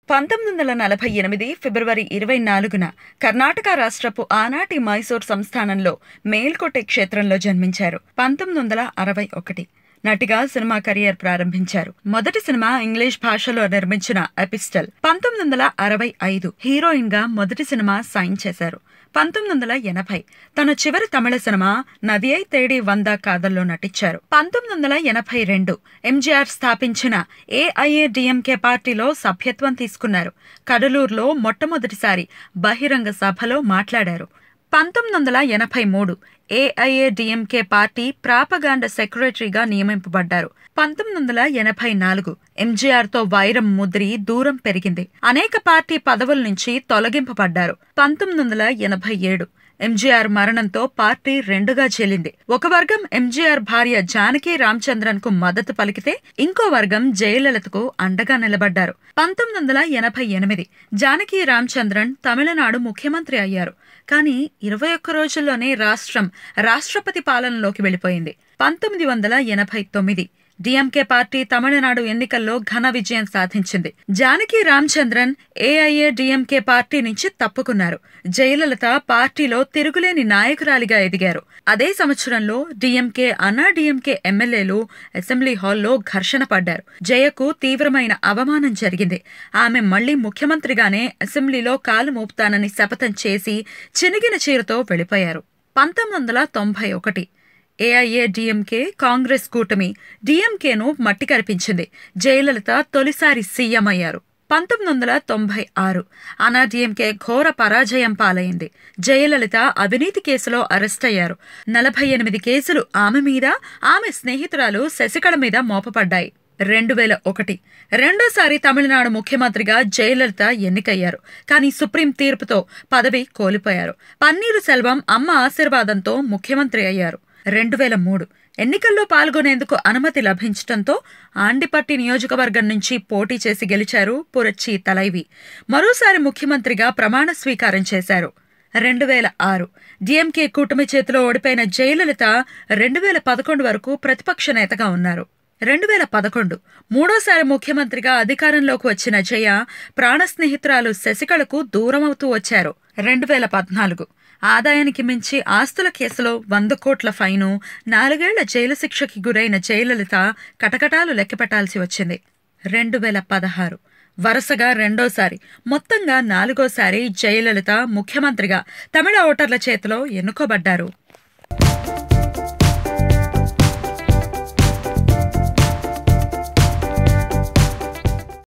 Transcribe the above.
పంతొమ్మిది వందల నలభై ఎనిమిది ఫిబ్రవరి ఇరవై నాలుగున కర్ణాటక రాష్ట్రపు ఆనాటి మైసూర్ సంస్థానంలో మేల్కోటె క్షేత్రంలో జన్మించారు పంతొమ్మిది వందల అరవై ఒకటి నటిగా సినిమా కెరియర్ ప్రారంభించారు మొదటి సినిమా ఇంగ్లీష్ భాషలో నిర్మించిన ఎపిస్టల్ పంతొమ్మిది వందల అరవై ఐదు హీరోయిన్ గా మొదటి సినిమా సైన్ చేశారు పంతొమ్మిది వందల ఎనభై తన చివరి తమిళ సినిమా నదియై తేడి వంద కాదల్లో నటించారు పంతొమ్మిది వందల ఎనభై రెండు ఎంజీఆర్ స్థాపించిన ఏఐఏడిఎంకే పార్టీలో సభ్యత్వం తీసుకున్నారు కడలూరులో మొట్టమొదటిసారి బహిరంగ సభలో మాట్లాడారు పంతొమ్మిది వందల ఎనభై మూడు ఏఐఏడిఎంకే పార్టీ ప్రాపగాండ సెక్రటరీగా నియమింపబడ్డారు పంతొమ్మిది వందల ఎనభై నాలుగు ఎంజీఆర్తో వైరం ముదిరి దూరం పెరిగింది అనేక పార్టీ పదవుల నుంచి తొలగింపబడ్డారు పంతొమ్మిది వందల ఎనభై ఏడు ఎంజీఆర్ మరణంతో పార్టీ రెండుగా చెల్లింది ఒక వర్గం ఎంజీఆర్ భార్య జానకి రామచంద్రన్ కు మద్దతు పలికితే ఇంకో వర్గం జయలలితకు అండగా నిలబడ్డారు పంతొమ్మిది వందల ఎనభై ఎనిమిది జానకి రామచంద్రన్ తమిళనాడు ముఖ్యమంత్రి అయ్యారు కానీ ఇరవై ఒక్క రోజుల్లోనే రాష్ట్రం రాష్ట్రపతి పాలనలోకి వెళ్లిపోయింది పంతొమ్మిది వందల ఎనభై తొమ్మిది డిఎంకే పార్టీ తమిళనాడు ఎన్నికల్లో ఘన విజయం సాధించింది Janaki Ramachandran AIADMK party నుంచి తప్పుకున్నారు జయలలిత పార్టీలో తిరుగులేని నాయకురాలిగా ఎదిగారు అదే సంవత్సరంలో డిఎంకే అన్నా డిఎంకే ఎమ్మెల్యేలు అసెంబ్లీ హాల్లో ఘర్షణ పడ్డారు జయకు తీవ్రమైన అవమానం జరిగింది ఆమె మళ్లీ ముఖ్యమంత్రిగానే అసెంబ్లీలో కాలు మోపుతానని శపథం చేసి చినిగిన చీరతో వెళ్లిపోయారు పంతొమ్మిది వందల తొంభై ఒకటి ఏఐఏ డిఎంకే కాంగ్రెస్ కూటమి డిఎంకేను మట్టి కరిపించింది జయలలిత తొలిసారి సీఎం అయ్యారు పంతొమ్మిది వందల తొంభై ఆరు అనాడీఎంకే ఘోర పరాజయం పాలైంది జయలలిత అవినీతి కేసులో అరెస్ట్ అయ్యారు నలభై ఎనిమిది కేసులు ఆమె మీద ఆమె స్నేహితురాలు శశికళ మీద మోపపడ్డాయి రెండు వేల ఒకటి రెండోసారి తమిళనాడు ముఖ్యమంత్రిగా జయలలిత ఎన్నికయ్యారు కానీ సుప్రీం తీర్పుతో పదవి కోల్పోయారు పన్నీరు సెల్వం అమ్మ ఆశీర్వాదంతో ముఖ్యమంత్రి అయ్యారు రెండు వేల మూడు ఎన్నికల్లో పాల్గొనేందుకు అనుమతి లభించడంతో ఆండిపట్టి నియోజకవర్గం నుంచి పోటీ చేసి గెలిచారు పురచ్చి తలైవి మరోసారి ముఖ్యమంత్రిగా ప్రమాణ స్వీకారం చేశారు రెండు వేల ఆరు డిఎంకే కూటమి చేతిలో ఓడిపోయిన జయలలిత రెండు వేల పదకొండు వరకు ప్రతిపక్ష నేతగా ఉన్నారు రెండు వేల పదకొండు మూడోసారి ముఖ్యమంత్రిగా అధికారంలోకి వచ్చిన జయ ప్రాణ స్నేహితురాలు శశికళకు దూరమవుతూ వచ్చారు రెండు వేల పద్నాలుగు ఆదాయానికి మించి ఆస్తుల కేసులో వంద కోట్ల ఫైను నాలుగేళ్ల జైలు శిక్షకి గురైన జయలలిత కటకటాలు లెక్కపెట్టాల్సి వచ్చింది రెండు వేల పదహారు వరుసగా రెండోసారి మొత్తంగా నాలుగోసారి జయలలిత ముఖ్యమంత్రిగా తమిళ ఓటర్ల చేతిలో ఎన్నుకోబడ్డారు